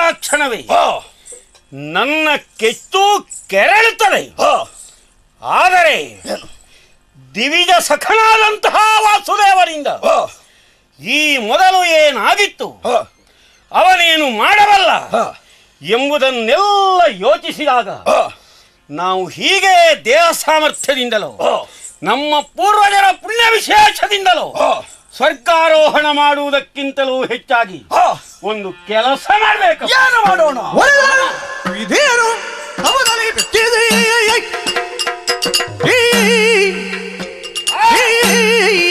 ಕ್ಷಣವೇ ಆ, ನನ್ನ ಕೆಚ್ಚು ಕೆರಳುತ್ತದೆ ಆ, ಆದರೆ ಏನು? ದಿವಿಜ ಸಖನಾದಂತಹ ವಾಸುದೇವರಿಂದ ಆ, ಈ ಮೊದಲು ಏನಾಗಿತ್ತು ಆ, ಅವನೇನು ಮಾಡಬಲ್ಲ ಆ, ಎಂಬುದನ್ನೆಲ್ಲ ಯೋಚಿಸಿದಾಗ ಆ, ನಾವು ಹೀಗೆ ದೇಹ ಸಾಮರ್ಥ್ಯದಿಂದಲೋ ಆ, ನಮ್ಮ ಪೂರ್ವಜರ ಪುಣ್ಯ ವಿಶೇಷದಿಂದಲೋ ಆ, ಸ್ವರ್ಗಾರೋಹಣ ಮಾಡುವುದಕ್ಕಿಂತಲೂ ಹೆಚ್ಚಾಗಿ ಆ. ಒಂದು ಕೆಲಸ ಮಾಡಬೇಕು ಏನು ಮಾಡೋಣ ಇದೇನು ಅವನಲ್ಲಿ ಬಿಟ್ಟಿದೆ ಈ- ಈ-